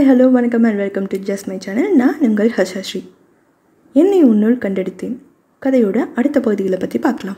Hi hello வணக்கம் and welcome to just my channel நான் உங்கள் ஹர்ஷாஸ்ரீ என்னை உன்னுள் கண்டெடுத்தேன் கதையோட அடுத்த பகுதிகளை பற்றி பார்க்கலாம்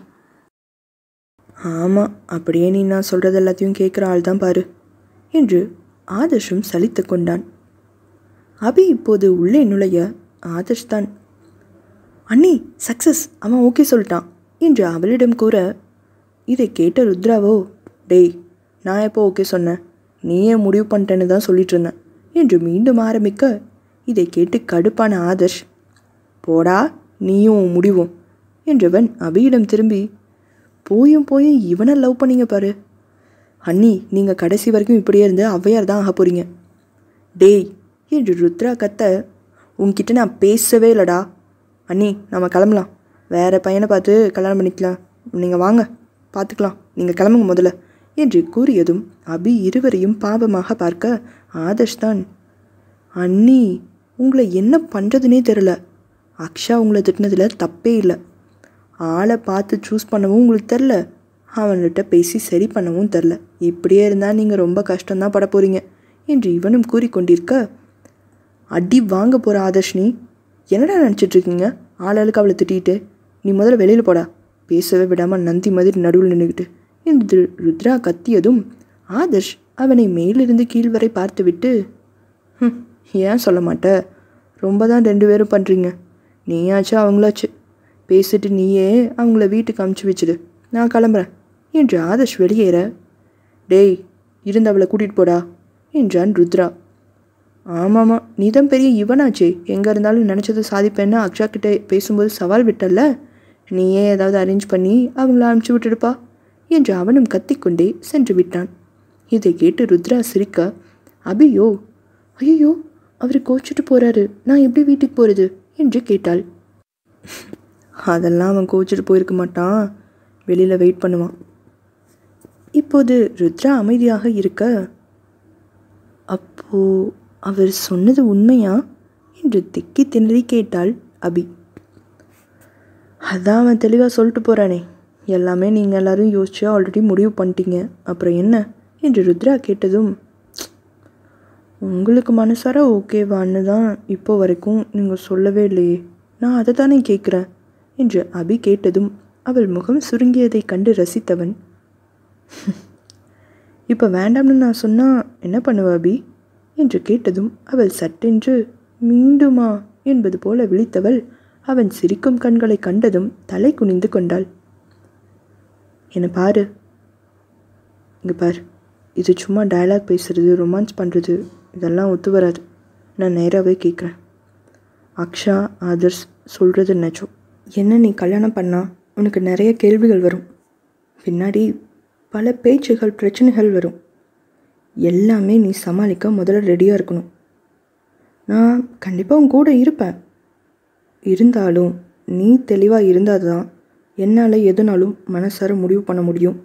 ஆமாம் அப்படியே நீ நான் சொல்கிறது எல்லாத்தையும் கேட்குற ஆள் தான் பாரு என்று ஆதர்ஷும் சலித்து கொண்டான் அபி இப்போது உள்ளே நுழைய ஆதர்ஷ் தான் அண்ணி சக்ஸஸ் அவன் ஓகே சொல்லிட்டான் என்று அவளிடம் கூற இதை கேட்ட ருத்ராவோ டேய் நான் எப்போ ஓகே சொன்னேன் நீயே முடிவு பண்ணிட்டேன்னு தான் சொல்லிட்டு இருந்தேன் என்று மீண்டும் ஆரம்பிக்க இதை கேட்டு கடுப்பான ஆதர்ஷ் போடா நீயும் உன் முடிவும் என்றவன் அபியிடம் திரும்பி போயும் போயும் இவனை லவ் பண்ணீங்க பாரு அண்ணி நீங்கள் கடைசி வரைக்கும் இப்படியே இருந்து ஔவையார் தான் ஆக போகிறீங்க டேய் என்று ருத்ரா கத்த உன்கிட்ட நான் பேசவே இல்லைடா அண்ணி நம்ம கிளம்பலாம் வேறு பையனை பார்த்து கல்யாணம் பண்ணிக்கலாம் நீங்கள் வாங்க பார்த்துக்கலாம் நீங்கள் கிளம்புங்க முதல்ல என்று கூறியதும் அபி இருவரையும் பாவமாக பார்க்க ஆதர்ஷ் தான் அண்ணி உங்களை என்ன பண்ணுறதுனே தெரில அக்ஷா உங்களை திட்டினதில் தப்பே இல்லை ஆளை பார்த்து சூஸ் பண்ணவும் உங்களுக்கு தெரில அவன்கிட்ட பேசி சரி பண்ணவும் தெரில இப்படியே இருந்தால் நீங்கள் ரொம்ப கஷ்டம்தான் பட போகிறீங்க என்று இவனும் கூறிக்கொண்டிருக்க அடி வாங்க போகிற ஆதர்ஷினி என்னடா நினச்சிட்டு இருக்கீங்க ஆளாளுக்கு அவளை திட்டிட்டு நீ முதல்ல வெளியில் போடா பேசவே விடாமல் நந்தி மாதிரி நடுவில் நின்றுக்கிட்டு என்று ருத்ரா கத்தியதும் ஆதர்ஷ் அவனை மேலிருந்து கீழ் வரை பார்த்துவிட்டு "ஹம், ஏன் சொல்ல மாட்ட ரொம்ப தான் ரெண்டு பேரும் பண்ணுறீங்க நீயாச்சு அவங்களாச்சு பேசிட்டு நீயே அவங்கள வீட்டுக்கு அமுச்சு வச்சிடு நான் கிளம்புறேன் என்று ஆதர்ஷ் வெளியேற டேய் இருந்து அவளை கூட்டிகிட்டு போடா என்றான் ருத்ரா ஆமாம்மா நீ தான் பெரிய இவனாச்சே எங்கே இருந்தாலும் நினச்சதை சாதிப்பேன்னு அக்ஷா கிட்ட பேசும்போது சவால் விட்டல்ல நீயே ஏதாவது அரேஞ்ச் பண்ணி அவங்கள அனுப்பிச்சி விட்டுடுப்பா என்று அவனும் கத்திக்கொண்டே சென்று விட்டான் இதை கேட்டு ருத்ரா சிரிக்க அபியோ ஐயோ அவர் கோச்சிட்டு போறாரு நான் எப்படி வீட்டுக்கு போகிறது என்று கேட்டாள் அதெல்லாம் அவன் கோச்சிட்டு போயிருக்க மாட்டான் வெளியில் வெயிட் பண்ணுவான் இப்போது ருத்ரா அமைதியாக இருக்க அப்போ அவர் சொன்னது உண்மையா என்று திக்கி திணறி கேட்டாள் அபி அதான் அவன் தெளிவாக சொல்லிட்டு போகிறானே எல்லாமே நீங்கள் எல்லாரும் யோசிச்சு ஆல்ரெடி முடிவு பண்ணிட்டீங்க அப்புறம் என்ன என்று ருத்ரா கேட்டதும் "ப்ச். உங்களுக்கு மனசார ஓகேவான்னு தான் இப்போ வரைக்கும் நீங்கள் சொல்லவே இல்லையே நான் அதை தானே கேட்குறேன் என்று அபி கேட்டதும் அவள் முகம் சுருங்கியதை கண்டு ரசித்தவன் இப்போ வேண்டாம்னு நான் சொன்னால் என்ன பண்ணுவ அபி என்று கேட்டதும் அவள் சட்டென்று மீண்டுமா என்பது போல விழித்தவள் அவன் சிரிக்கும் கண்களை கண்டதும் தலை குனிந்து கொண்டாள் என்னை பாரு இங்கே பாரு இது சும்மா டயலாக் பேசுறது ரொமான்ஸ் பண்ணுறது இதெல்லாம் ஒத்து வராது நான் நேராகவே கேட்குறேன் அக்ஷா ஆதர்ஸ் சொல்கிறது நிஜம் என்ன நீ கல்யாணம் பண்ணா உனக்கு நிறைய கேள்விகள் வரும் பின்னாடி பல பேச்சுகள் பிரச்சனைகள் வரும் எல்லாமே நீ சமாளிக்க முதல்ல ரெடியாக இருக்கணும் நான் கண்டிப்பாக உன் கூட இருப்பேன் இருந்தாலும் நீ தெளிவாக இருந்தால் தான் என்னால் எதுனாலும் மனசார முடிவு பண்ண முடியும்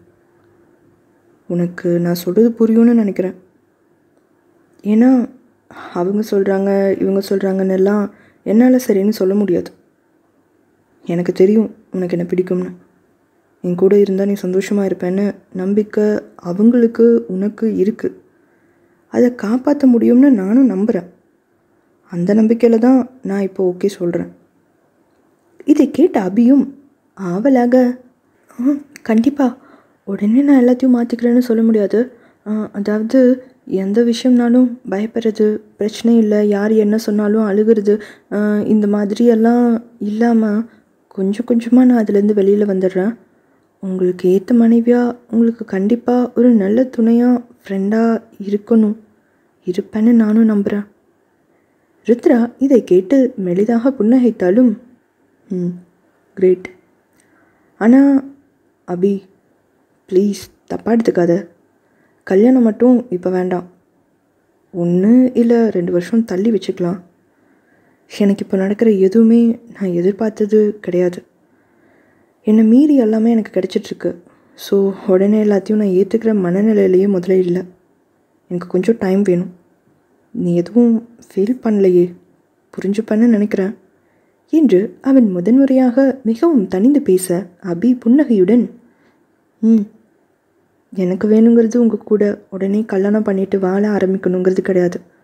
உனக்கு நான் சொல்கிறது புரியும்னு நினைக்கிறேன் ஏன்னா அவங்க சொல்கிறாங்க இவங்க சொல்கிறாங்கன்னு எல்லாம் என்னால் சரின்னு சொல்ல முடியாது எனக்கு தெரியும் உனக்கு என்ன பிடிக்கும்னு என் கூட இருந்தால் நீ சந்தோஷமாக இருப்பேன்னு நம்பிக்கை அவங்களுக்கு உனக்கு இருக்குது அதை காப்பாற்ற முடியும்னு நானும் நம்புகிறேன் அந்த நம்பிக்கையில் தான் நான் இப்போ ஓகே சொல்கிறேன் இதை கேட்ட அபியும் ஆவலாக ஆ கண்டிப்பாக உடனே நான் எல்லாத்தையும் மாற்றிக்கிறேன்னு சொல்ல முடியாது ஆ, அதாவது எந்த விஷயம்னாலும் பயப்படுறது பிரச்சனை இல்லை யார் என்ன சொன்னாலும் அழுகிறது ஆ, இந்த மாதிரி எல்லாம் இல்லாமல் கொஞ்சம் கொஞ்சமாக நான் அதுலேருந்து வெளியில் வந்துடுறேன் உங்களுக்கு ஏற்ற மனைவியாக உங்களுக்கு கண்டிப்பாக ஒரு நல்ல துணையாக ஃப்ரெண்டாக இருக்கணும் இருப்பேன்னு நானும் நம்புகிறேன் ருத்ரா இதை கேட்டு மெலிதாக புன்னகைத்தாலும் ம் கிரேட் ஆனால் அபி ப்ளீஸ் தப்பாக எடுத்துக்காத கல்யாணம் மட்டும் இப்போ வேண்டாம் ஒன்று இல்லை ரெண்டு வருஷம் தள்ளி வச்சுக்கலாம் எனக்கு இப்போ நடக்கிற எதுவுமே நான் எதிர்பார்த்தது கிடையாது என்னை மீறி எல்லாமே எனக்கு கிடைச்சிட்ருக்கு ஸோ உடனே எல்லாத்தையும் நான் ஏற்றுக்கிற மனநிலையிலேயே முதல்ல இல்லை எனக்கு கொஞ்சம் டைம் வேணும் நீ எதுவும் ஃபீல் பண்ணலையே புரிஞ்சுப்பேன்னு நினைக்கிறேன் என்று அவன் முதன்முறையாக மிகவும் தனிந்து பேச அபி புன்னகையுடன் ம் எனக்கு வேணுங்கிறது உங்கள் கூட உடனே கல்யாணம் பண்ணிட்டு வாழ ஆரம்பிக்கணுங்கிறது கிடையாது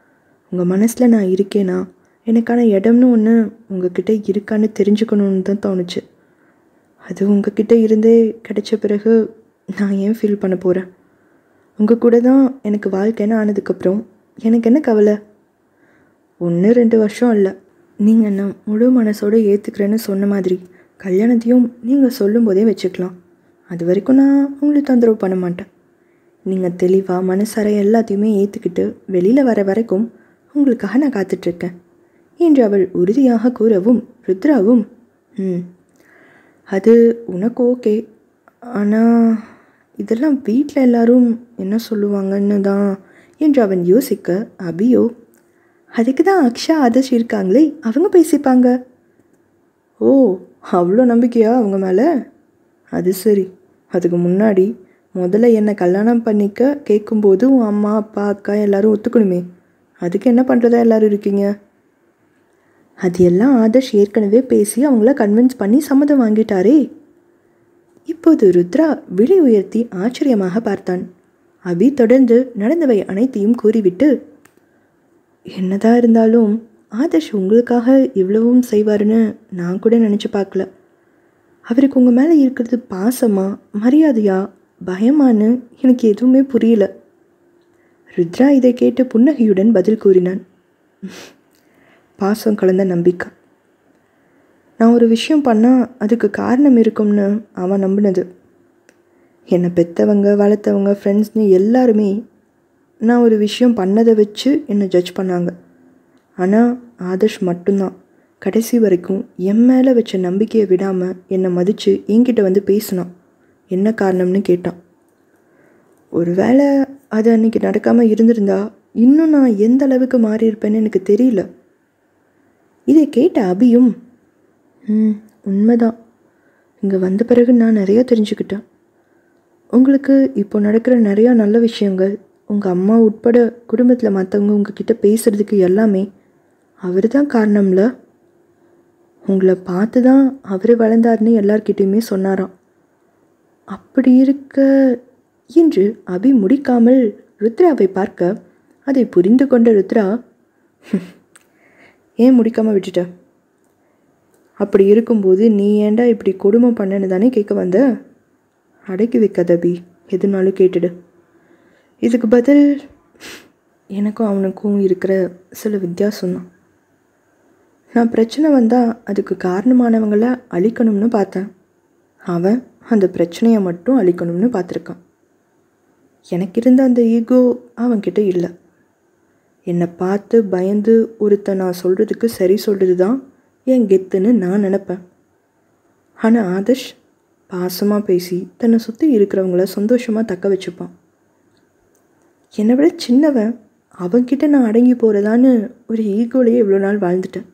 உங்கள் மனசில் நான் இருக்கேனா எனக்கான இடம்னு ஒன்று உங்ககிட்ட இருக்கான்னு தெரிஞ்சுக்கணுன்னு தான் தோணுச்சு அது உங்ககிட்ட இருந்தே கிடைச்ச பிறகு நான் ஏன் ஃபீல் பண்ண போகிறேன் உங்கள் கூட தான் எனக்கு வாழ்க்கைன்னு ஆனதுக்கப்புறம் எனக்கு என்ன கவலை ஒன்று ரெண்டு வருஷம் இல்லை நீங்கள் என்ன முழு மனசோடு ஏற்றுக்கிறேன்னு சொன்ன மாதிரி கல்யாணத்தையும் நீங்கள் சொல்லும்போதே வச்சுக்கலாம் அது வரைக்கும் நான் உங்களை தொந்தரவு பண்ண மாட்டேன் நீங்கள் தெளிவாக மனசார எல்லாத்தையுமே ஏற்றுக்கிட்டு வெளியில் வர வரைக்கும் உங்களுக்காக நான் காத்துட்ருக்கேன் என்று அவள் உறுதியாக கூறவும் ருத்ராவும் ம் அது உனக்கு ஓகே ஆனால் இதெல்லாம் வீட்டில் எல்லாரும் என்ன சொல்லுவாங்கன்னு தான் என்று அவன் யோசிக்க அபியோ அதுக்கு தான் அக்ஷா ஆதர்ஷ் இருக்காங்களே அவங்க பேசிப்பாங்க ஓ அவ்வளோ நம்பிக்கையா அவங்க மேலே அது சரி அதுக்கு முன்னாடி முதல்ல என்னை கல்யாணம் பண்ணிக்க கேட்கும்போது உன் அம்மா அப்பா அக்கா எல்லாரும் ஒத்துக்கணுமே அதுக்கு என்ன பண்ணுறதா எல்லாரும் இருக்கீங்க அது எல்லாம் ஆதர்ஷ் ஏற்கனவே பேசி அவங்கள கன்வின்ஸ் பண்ணி சம்மதம் வாங்கிட்டாரே இப்போது ருத்ரா விழி உயர்த்தி ஆச்சரியமாக பார்த்தான் அபி தொடர்ந்து நடந்தவை அனைத்தையும் கூறிவிட்டு என்னதான் இருந்தாலும் ஆதர்ஷ் உங்களுக்காக இவ்வளவும் செய்வாருன்னு நான் கூட நினச்சி பார்க்கல அவருக்கு உங்கள் மேலே இருக்கிறது பாசமா மரியாதையா பயமான்னு எனக்கு எதுவுமே புரியல ருத்ரா இதை கேட்டு புன்னகையுடன் பதில் கூறினான் பாசம் கலந்த நம்பிக்கை நான் ஒரு விஷயம் பண்ணால் அதுக்கு காரணம் இருக்கும்னு அவன் நம்பினது என்னை பெற்றவங்க வளர்த்தவங்க ஃப்ரெண்ட்ஸ்னு எல்லாருமே நான் ஒரு விஷயம் பண்ணதை வச்சு என்னை ஜட்ஜ் பண்ணாங்க ஆனால் ஆதர்ஷ் மட்டும்தான் கடைசி வரைக்கும் என் மேலே வச்ச நம்பிக்கையை விடாமல் என்னை மதித்து என்கிட்ட வந்து பேசினான் என்ன காரணம்னு கேட்டான் ஒருவேளை அது அன்னைக்கு நடக்காமல் இருந்திருந்தா இன்னும் நான் எந்த அளவுக்கு மாறியிருப்பேன்னு எனக்கு தெரியல இதை கேட்ட அபியும் ம் உண்மைதான் இங்கே வந்த பிறகு நான் நிறையா தெரிஞ்சுக்கிட்டேன் உங்களுக்கு இப்போ நடக்கிற நிறையா நல்ல விஷயங்கள் உங்கள் அம்மா உட்பட குடும்பத்தில் மற்றவங்க உங்ககிட்ட பேசுகிறதுக்கு எல்லாமே அவர் தான் காரணம்ல உங்களை பார்த்து தான் அவர் வளர்ந்தாருன்னு எல்லார்கிட்டயுமே சொன்னாராம் அப்படி இருக்க என்று அபி முடிக்காமல் ருத்ராவை பார்க்க அதை புரிந்து கொண்ட ருத்ரா ஏன் முடிக்காமல் விட்டுட்ட அப்படி இருக்கும்போது நீ ஏன்டா இப்படி கொடுமை பண்ணனு தானே கேட்க வந்த அடக்கி வைக்காத அபி எதுனாலும் கேட்டுடு இதுக்கு பதில் எனக்கும் அவனுக்கும் இருக்கிற சில வித்தியாசம்தான் நான் பிரச்சனை வந்தால் அதுக்கு காரணமானவங்களை அழிக்கணும்னு பார்த்தேன் அவன் அந்த பிரச்சனையை மட்டும் அழிக்கணும்னு பார்த்துருக்கான் எனக்கு இருந்த அந்த ஈகோ அவன்கிட்ட இல்லை என்னை பார்த்து பயந்து ஒருத்தன் நான் சொல்கிறதுக்கு சரி சொல்கிறது தான் என் கெத்துன்னு நான் நினப்பேன் ஆனால் ஆதர்ஷ் பாசமாக பேசி தன்னை சுற்றி இருக்கிறவங்கள சந்தோஷமாக தக்க வச்சுப்பான் என்னை விட சின்னவன் அவன்கிட்ட நான் அடங்கி போகிறதான்னு ஒரு ஈகோலையே இவ்வளோ நாள் வாழ்ந்துட்டேன்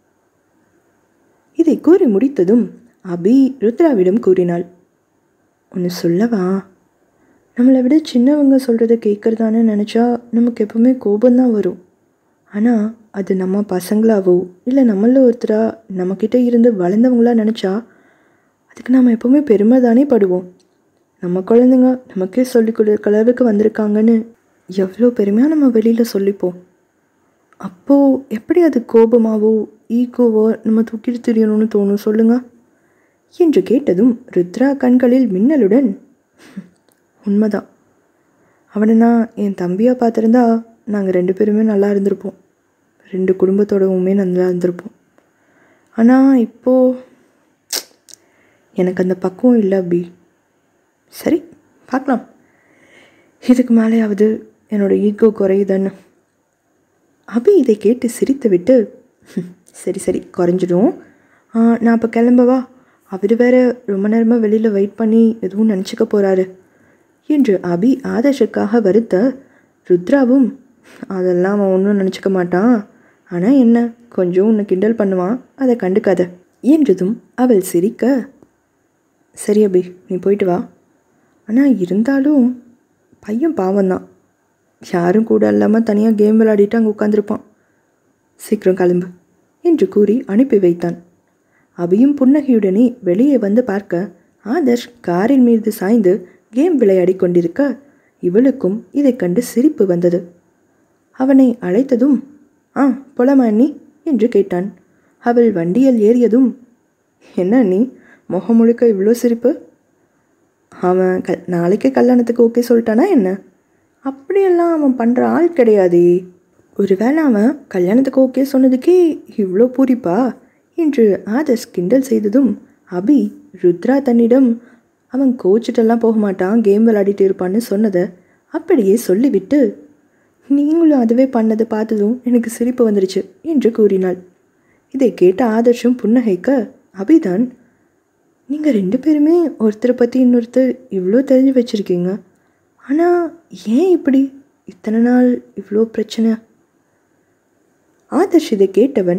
இதை கூறி முடித்ததும் அபி ருத்ராவிடம் கூறினாள் ஒன்று சொல்லவா நம்மளை விட சின்னவங்க சொல்கிறத கேட்குறதான்னு நினச்சா நமக்கு எப்பவுமே கோபம்தான் வரும் ஆனால் அது நம்ம பசங்களாவோ இல்லை நம்மள ஒருத்தரா நம்மக்கிட்ட இருந்து வளர்ந்தவங்களா நினச்சா அதுக்கு நாம் எப்பவுமே பெருமை தானே படுவோம் நம்ம குழந்தைங்க நமக்கே சொல்லிக் கொடுக்குற அளவுக்கு வந்திருக்காங்கன்னு எவ்வளோ பெருமையாக நம்ம வெளியில் சொல்லிப்போம் அப்போது எப்படி அது கோபமாவோ ஈகோவோ நம்ம தூக்கிட்டு தெரியணும்னு தோணும் சொல்லுங்க என்று கேட்டதும் ருத்ரா கண்களில் மின்னலுடன் உண்மைதான் அவனை நான் என் தம்பியாக பார்த்துருந்தா நாங்கள் ரெண்டு பேருமே நல்லா இருந்திருப்போம் ரெண்டு குடும்பத்தோடவுமே நல்லா இருந்திருப்போம் ஆனால் இப்போது எனக்கு அந்த பக்குவம் இல்லை அப்படி சரி பார்க்கலாம் இதுக்கு மேலேயாவது என்னோட ஈகோ குறையுதான்னு அபி இதை கேட்டு சிரித்துவிட்டு "ஹம், சரி சரி குறைஞ்சிடும் ஆ, நான் இப்போ கிளம்பவா அவர் வேற ரொம்ப நேரமாக வெளியில் வெயிட் பண்ணி எதுவும் நினச்சிக்க போகிறாரு என்று அபி ஆதர்ஷுக்காக வருத்த ருத்ராவும் அதெல்லாம் அவன் ஒன்றும் நினச்சிக்க மாட்டான் ஆனால் என்ன கொஞ்சம் உன்னை கிண்டல் பண்ணுவான் அதை கண்டுக்காத என்றதும் அவள் சிரிக்க சரி அபி நீ போயிட்டு வா ஆனால் இருந்தாலும் பையன் பாவம்தான் யாரும் கூட இல்லாமல் தனியாக கேம் விளையாடிட்டு அங்கே உட்காந்துருப்பான் சீக்கிரம் கிளம்பு என்று கூறி அனுப்பி வைத்தான் அபியும் புன்னகையுடனே வெளியே வந்து பார்க்க ஆதர்ஷ் காரின் மீது சாய்ந்து கேம் விளையாடி கொண்டிருக்க இவளுக்கும் இதைக் கண்டு சிரிப்பு வந்தது அவனை அழைத்ததும் ஆ போலாமா அண்ணி என்று கேட்டான் அவள் வண்டியில் ஏறியதும் என்ன அண்ணி முகம் முழுக்க இவ்வளோ சிரிப்பு அவன் கல் நாளைக்கே கல்யாணத்துக்கு ஓகே சொல்லிட்டானா என்ன அப்படியெல்லாம் அவன் பண்ணுற ஆள் கிடையாதே ஒருவேளை அவன் கல்யாணத்துக்கு ஓகே சொன்னதுக்கே இவ்வளோ பூரிப்பா என்று ஆதர்ஷ் கிண்டல் செய்ததும் அபி ருத்ரா தன்னிடம் அவன் கோச்சிட்டெல்லாம் போக மாட்டான் கேம் விளையாடிட்டு இருப்பான்னு சொன்னதை அப்படியே சொல்லிவிட்டு நீங்களும் அதுவே பண்ணதை பார்த்ததும் எனக்கு சிரிப்பு வந்துருச்சு என்று கூறினாள் இதை கேட்ட ஆதர்ஷும் புன்னகைக்க அபிதான் நீங்கள் ரெண்டு பேருமே ஒருத்தரை பற்றி இன்னொருத்தர் இவ்வளோ தெரிஞ்சு வச்சுருக்கீங்க ஆனால் ஏன் இப்படி இத்தனை நாள் இவ்வளோ பிரச்சனை ஆதர்ஷ் இதை கேட்டவன்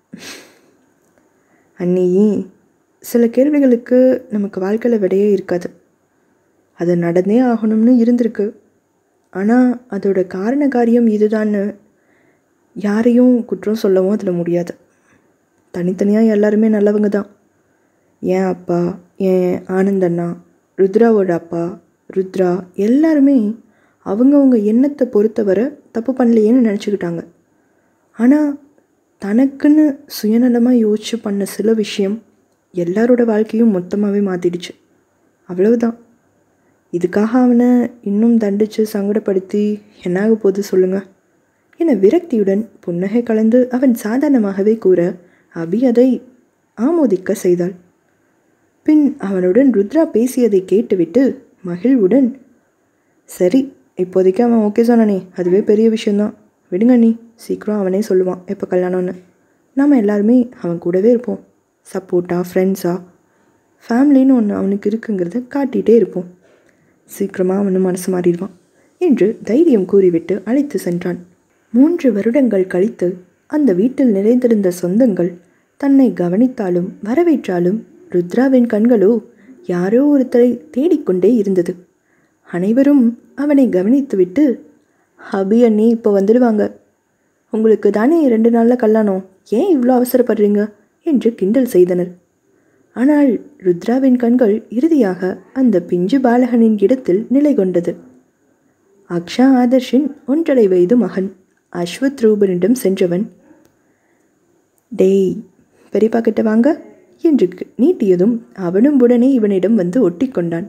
அண்ணி சில கேள்விகளுக்கு நமக்கு வாழ்க்கையில் விடையே இருக்காது அது நடந்தே ஆகணும்னு இருந்திருக்கு ஆனால் அதோட காரண காரியம் இதுதான்னு யாரையும் குற்றம் சொல்லவும் அதில் முடியாது தனித்தனியாக எல்லாருமே நல்லவங்க தான் என் அப்பா என் ஆனந்தண்ணா ருத்ராவோட அப்பா ருத்ரா எல்லாருமே அவங்கவுங்க எண்ணத்தை பொறுத்தவரை தப்பு பண்ணலையேன்னு நினச்சிக்கிட்டாங்க ஆனால் தனக்குன்னு சுயநலமாக யோசிச்சு பண்ண சில விஷயம் எல்லாரோட வாழ்க்கையும் மொத்தமாகவே மாற்றிடுச்சு அவ்வளவுதான் இதுக்காக அவனை இன்னும் தண்டித்து சங்கடப்படுத்தி என்னாக போகுது சொல்லுங்க என விரக்தியுடன் புன்னகை கலந்து அவன் சாதாரணமாகவே கூற அபி அதை ஆமோதிக்க செய்தாள் பின் அவனுடன் ருத்ரா பேசியதை கேட்டுவிட்டு மகிழ்வுடன் சரி இப்போதைக்கு அவன் ஓகே சொன்னானே அதுவே பெரிய விஷயந்தான் விடுங்க நீ சீக்கிரம் அவனே சொல்லுவான் எப்போ கல்யாணம்னு நாம் எல்லாருமே அவன் கூடவே இருப்போம் சப்போர்ட்டா ஃப்ரெண்ட்ஸா ஃபேமிலின்னு ஒன்று அவனுக்கு இருக்குங்கிறத காட்டிகிட்டே இருப்போம் சீக்கிரமாக அவனும் மனசு மாறிடுவான் என்று தைரியம் கூறிவிட்டு அழைத்து சென்றான் மூன்று வருடங்கள் கழித்து அந்த வீட்டில் நிறைந்திருந்த சொந்தங்கள் தன்னை கவனித்தாலும் வரவேற்றாலும் ருத்ராவின் கண்களோ யாரோ ஒருத்தரை தேடிக்கொண்டே இருந்தது அனைவரும் அவனை கவனித்துவிட்டு ஹபி அண்ணி இப்போ வந்துடுவாங்க உங்களுக்கு தானே ரெண்டு நாளில் கல்யாணம் ஏன் இவ்வளோ அவசரப்படுறீங்க என்று கிண்டல் செய்தனர் ஆனால் ருத்ராவின் கண்கள் இறுதியாக அந்த பிஞ்சு பாலகனின் இடத்தில் நிலை கொண்டது அக்ஷா ஆதர்ஷின் ஒன்றரை வயது மகன் அஸ்வத் ரூபனிடம் சென்றவன் டேய் பெரியப்பா கிட்ட வாங்க என்று நீட்டியதும் அவனும் உடனே இவனிடம் வந்து ஒட்டிக்கொண்டான்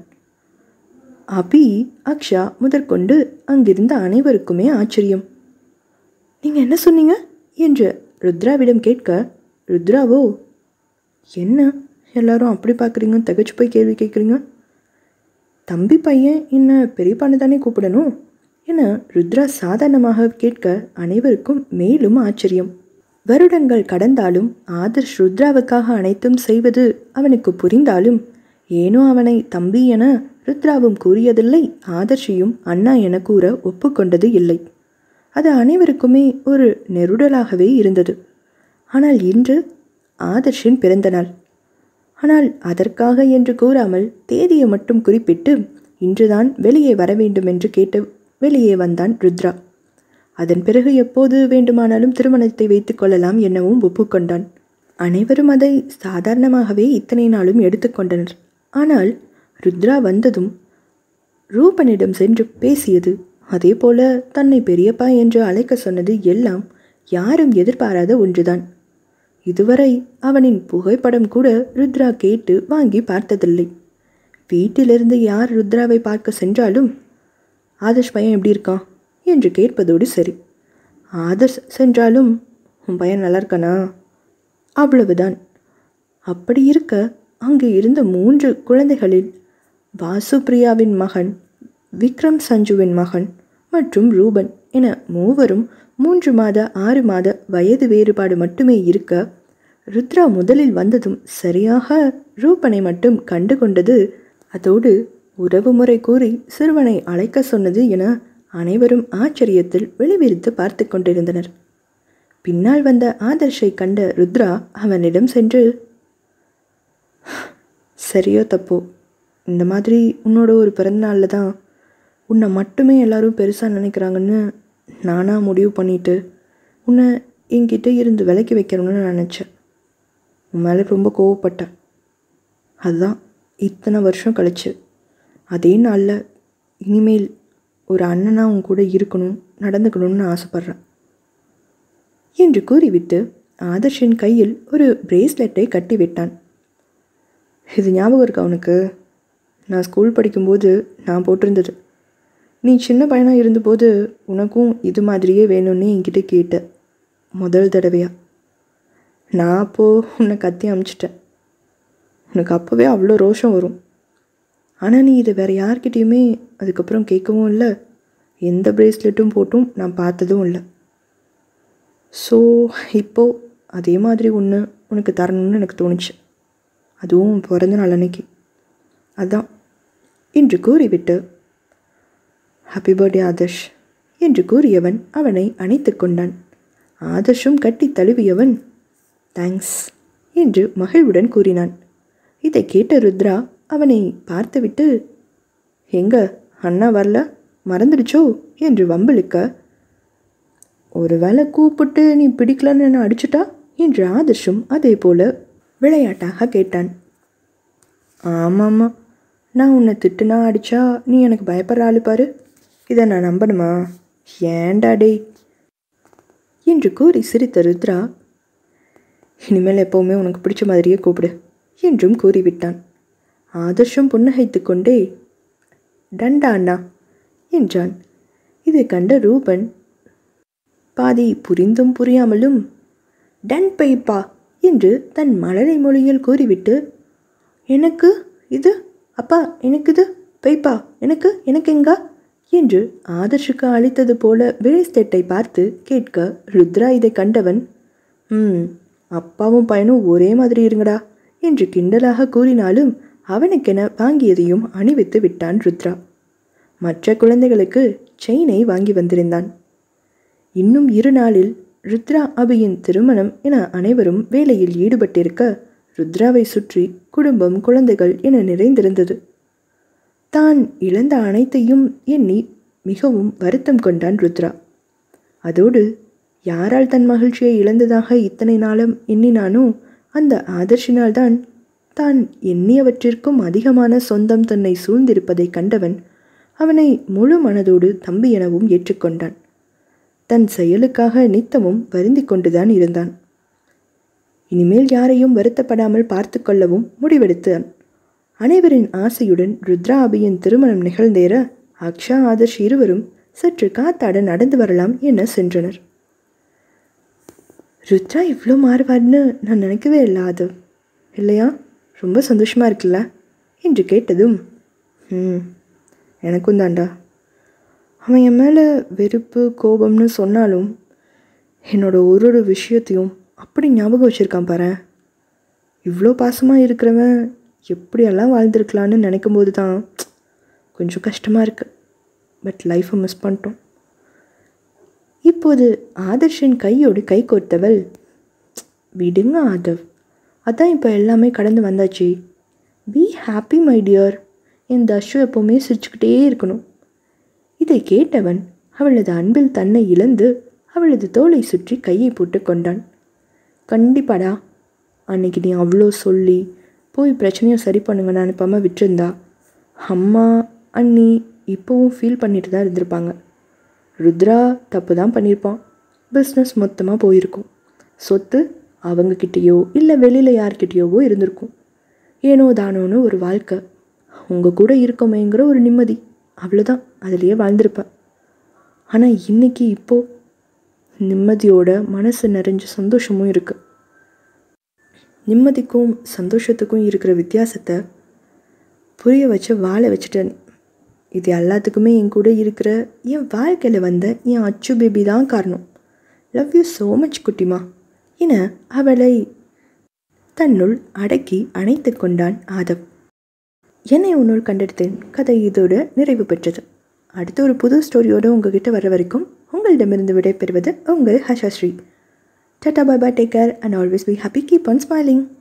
அபி அக்ஷா முதற்கொண்டு அங்கிருந்த அனைவருக்குமே ஆச்சரியம் நீங்கள் என்ன சொன்னீங்க என்று ருத்ராவிடம் கேட்க ருத்ராவோ என்ன எல்லாரும் அப்படி பார்க்குறீங்க தகச்சு போய் கேள்வி கேட்குறீங்க தம்பி பையன் என்ன பெரியப்பான்னு தானே கூப்பிடணும் என ருத்ரா சாதாரணமாக கேட்க அனைவருக்கும் மேலும் ஆச்சரியம் வருடங்கள் கடந்தாலும் ஆதர்ஷ் ருத்ராவுக்காக அனைத்தும் செய்வது அவனுக்கு புரிந்தாலும் ஏனோ அவனை தம்பி என ருத்ராவும் கூறியதில்லை ஆதர்ஷியும் அண்ணா என கூற ஒப்புக்கொண்டது இல்லை அது அனைவருக்குமே ஒரு நெருடலாகவே இருந்தது ஆனால் இன்று ஆதர்ஷின் பிறந்த நாள் ஆனால் அதற்காக என்று கூறாமல் தேதியை மட்டும் குறிப்பிட்டு இன்றுதான் வெளியே வர வேண்டும் என்று கேட்டு வெளியே வந்தான் ருத்ரா அதன் பிறகு எப்போது வேண்டுமானாலும் திருமணத்தை வைத்துக் கொள்ளலாம் எனவும் ஒப்புக்கொண்டான் அனைவரும் அதை சாதாரணமாகவே இத்தனை நாளும் எடுத்துக்கொண்டனர் ஆனால் ருத்ரா வந்ததும் ரூபனிடம் சென்று பேசியது அதே போல தன்னை பெரியப்பா என்று அழைக்க சொன்னது எல்லாம் யாரும் எதிர்பாராத ஒன்றுதான் இதுவரை அவனின் புகைப்படம் கூட ருத்ரா கேட்டு வாங்கி பார்த்ததில்லை வீட்டிலிருந்து யார் ருத்ராவை பார்க்க சென்றாலும் ஆதர்ஷ் பையன் எப்படி இருக்கான் என்று கேட்பதோடு சரி ஆதர்ஷ் சென்றாலும் உன் பையன் நல்லா இருக்கானா அவ்வளவுதான் அப்படி இருக்க அங்கு இருந்த மூன்று குழந்தைகளில் வாசுப்ரியாவின் மகன் விக்ரம் சஞ்சுவின் மகன் மற்றும் ரூபன் என மூவரும் மூன்று மாத ஆறு மாத வயது வேறுபாடு மட்டுமே இருக்க ருத்ரா முதலில் வந்ததும் சரியாக ரூபனை மட்டும் கண்டு கொண்டது அதோடு உறவுமுறை கூறி சிறுவனை அழைக்க சொன்னது என அனைவரும் ஆச்சரியத்தில் வெளிவிரித்து பார்த்து கொண்டிருந்தனர் பின்னால் வந்த ஆதர்ஷை கண்ட ருத்ரா அவனிடம் சென்று சரியோ தப்போ இந்த மாதிரி உன்னோட ஒரு பிறந்தநாளில் தான் உன்னை மட்டுமே எல்லாரும் பெருசாக நினைக்கிறாங்கன்னு நானாக முடிவு பண்ணிட்டு உன்னை என்கிட்ட இருந்து விலக்கி வைக்கணும்னு நினச்சேன் உன் மேலே ரொம்ப கோவப்பட்டேன் அதுதான் இத்தனை வருஷம் கழிச்சு அதே நாளில் இனிமேல் ஒரு அண்ணனாக உன் கூட இருக்கணும் நடந்துக்கணும்னு நான் ஆசைப்பட்றேன் என்று கூறிவிட்டு ஆதர்ஷின் கையில் ஒரு பிரேஸ்லெட்டை கட்டிவிட்டான் இது ஞாபகம் இருக்கா உனக்கு நான் ஸ்கூல் படிக்கும்போது நான் போட்டிருந்தது நீ சின்ன பையனாக இருந்தபோது உனக்கும் இது மாதிரியே வேணும்னு என்கிட்ட கேட்ட முதல் தடவையா நான் அப்போது உன்னை கத்தி அமிச்சிட்டேன் உனக்கு அப்போவே அவ்வளோ ரோஷம் வரும் ஆனால் நீ இதை வேறு யார்கிட்டேயுமே அதுக்கப்புறம் கேட்கவும் இல்லை எந்த பிரேஸ்லெட்டும் போட்டும் நான் பார்த்ததும் இல்லை ஸோ இப்போது அதே மாதிரி ஒன்று உனக்கு தரணும்னு எனக்கு தோணுச்சு அதுவும் பிறந்த நாள் அன்னைக்கு அதான் என்று கூறிவிட்டு ஹாப்பி பர்த்டே ஆதர்ஷ் என்று கூறியவன் அவனை அணைத்து கொண்டான் ஆதர்ஷும் கட்டி தழுவியவன் தேங்க்ஸ் என்று மகிழ்வுடன் கூறினான் இதை கேட்ட ருத்ரா அவனை பார்த்துவிட்டு எங்க அண்ணா வரல மறந்துடுச்சோ என்று வம்பிழுக்க ஒருவேளை கூப்பிட்டு நீ பிடிக்கலன்னு என்ன அடிச்சுட்டா என்று ஆதர்ஷும் அதே போல விளையாட்டாக கேட்டான் ஆமாம்மா நான் உன்னை திட்டுனா அடிச்சா நீ எனக்கு பயப்படுற ஆளு பாரு இதை நான் நம்பணுமா ஏன்டா டேய் என்று கூறி சிரித்த ருத்ரா இனிமேல் எப்போவுமே உனக்கு பிடிச்ச மாதிரியே கூப்பிடு என்றும் கூறிவிட்டான் ஆதர்ஷம் புன்னகைத்து கொண்டே டண்டா அண்ணா என்றான் இதை கண்ட ரூபன் பாதி புரிந்தும் புரியாமலும் டன் பைப்பா என்று தன் மழலை மொழியில் கூறிவிட்டு எனக்கு இது அப்பா எனக்கு இது பைப்பா எனக்கு எனக்கு எங்கா என்று ஆதர்ஷுக்கு அளித்தது போல பிரேஸ்லெட்டை பார்த்து கேட்க ருத்ரா இதை கண்டவன் ம் அப்பாவும் பையனும் ஒரே மாதிரி இருங்கடா என்று கிண்டலாக கூறினாலும் அவனுக்கென வாங்கியதையும் அணிவித்து விட்டான் ருத்ரா மற்ற குழந்தைகளுக்கு செயினை வாங்கி வந்திருந்தான் இன்னும் இரு நாளில் ருத்ரா அபியின் திருமணம் என அனைவரும் வேலையில் ஈடுபட்டிருக்க ருத்ராவை சுற்றி குடும்பம் குழந்தைகள் என நிறைந்திருந்தது தான் இழந்த அனைத்தையும் எண்ணி மிகவும் வருத்தம் கொண்டான் ருத்ரா அதோடு யாரால் தன் மகிழ்ச்சியை இழந்ததாக இத்தனை நாளும் எண்ணினானோ அந்த ஆதர்ஷினால்தான் தான் எண்ணியவற்றிற்கும் அதிகமான சொந்தம் தன்னை சூழ்ந்திருப்பதை கண்டவன் அவனை முழு மனதோடு தம்பி எனவும் ஏற்றுக்கொண்டான் தன் செயலுக்காக நித்தமும் வருந்தி கொண்டுதான் இருந்தான் இனிமேல் யாரையும் வருத்தப்படாமல் பார்த்து கொள்ளவும் முடிவெடுத்தான் அனைவரின் ஆசையுடன் ருத்ரா அபியின் திருமணம் நிகழ்ந்தேற அக்ஷா ஆதர்ஷ் இருவரும் சற்று காத்தாட நடந்து வரலாம் என சென்றனர் ருத்ரா இவ்வளோ மாறுவார்னு நான் நினைக்கவே இல்லை அது இல்லையா ரொம்ப சந்தோஷமாக இருக்குல்ல என்று கேட்டதும் ம் எனக்கும் தாண்டா அவன் என் மேலே வெறுப்பு கோபம்னு சொன்னாலும் என்னோட ஒரு ஒரு விஷயத்தையும் அப்படி ஞாபகம் வச்சுருக்கான் பாரு இவ்வளோ பாசமாக இருக்கிறவன் எப்படியெல்லாம் வாழ்ந்திருக்கலான்னு நினைக்கும் போது தான் கொஞ்சம் கஷ்டமாக இருக்குது பட் லைஃப்பை மிஸ் பண்ணிட்டோம் இப்போது ஆதர்ஷின் கையோடு கை கோர்த்தவள் விடுங்க ஆதவ் அதான் இப்போ எல்லாமே கடந்து வந்தாச்சு பி ஹாப்பி மை டியர் என் தர்ஷு எப்போவுமே சிரிச்சுக்கிட்டே இருக்கணும் இதை கேட்டவன் அவளது அன்பில் தன்னை இழந்து அவளது தோளை சுற்றி கையை போட்டு கொண்டான் கண்டிப்பாடா அன்னைக்கு நீ அவ்வளோ சொல்லி போய் பிரச்சனையை சரி பண்ணுங்கன்னு அனுப்பாமல் விட்டுருந்தா அம்மா அண்ணி இப்போவும் ஃபீல் பண்ணிட்டு தான் இருந்திருப்பாங்க ருத்ரா தப்பு தான் பண்ணியிருப்பான் பிஸ்னஸ் மொத்தமாக போயிருக்கும் சொத்து அவங்கக்கிட்டேயோ இல்லை வெளியில் யார்கிட்டேயோவோ இருந்திருக்கும் ஏனோ தானோன்னு ஒரு வாழ்க்கை உங்கள் கூட இருக்கமேங்கிற ஒரு நிம்மதி அவ்வளோதான் அதுலேயே வாழ்ந்திருப்பேன் ஆனால் இன்னைக்கு இப்போது நிம்மதியோட மனசு நிறைஞ்ச சந்தோஷமும் இருக்குது நிம்மதிக்கும் சந்தோஷத்துக்கும் இருக்கிற வித்தியாசத்தை புரிய வச்சு வாழ வச்சுட்டேன் இது எல்லாத்துக்குமே என் கூட இருக்கிற என் வாழ்க்கையில் வந்த என் அச்சு பேபி தான் காரணம் லவ் யூ ஸோ மச் குட்டிமா என அவளை தன்னுள் அடக்கி அணைத்து கொண்டான் ஆதவ் என்னை உன்னுள் கண்டெடுத்தேன் கதை இதோடு நிறைவு பெற்றது அடுத்த ஒரு புது ஸ்டோரியோடு உங்ககிட்ட வர வரைக்கும் உங்களிடமிருந்து விடைபெறுவது உங்கள் Harshasri tata bye bye take care and always be happy keep on smiling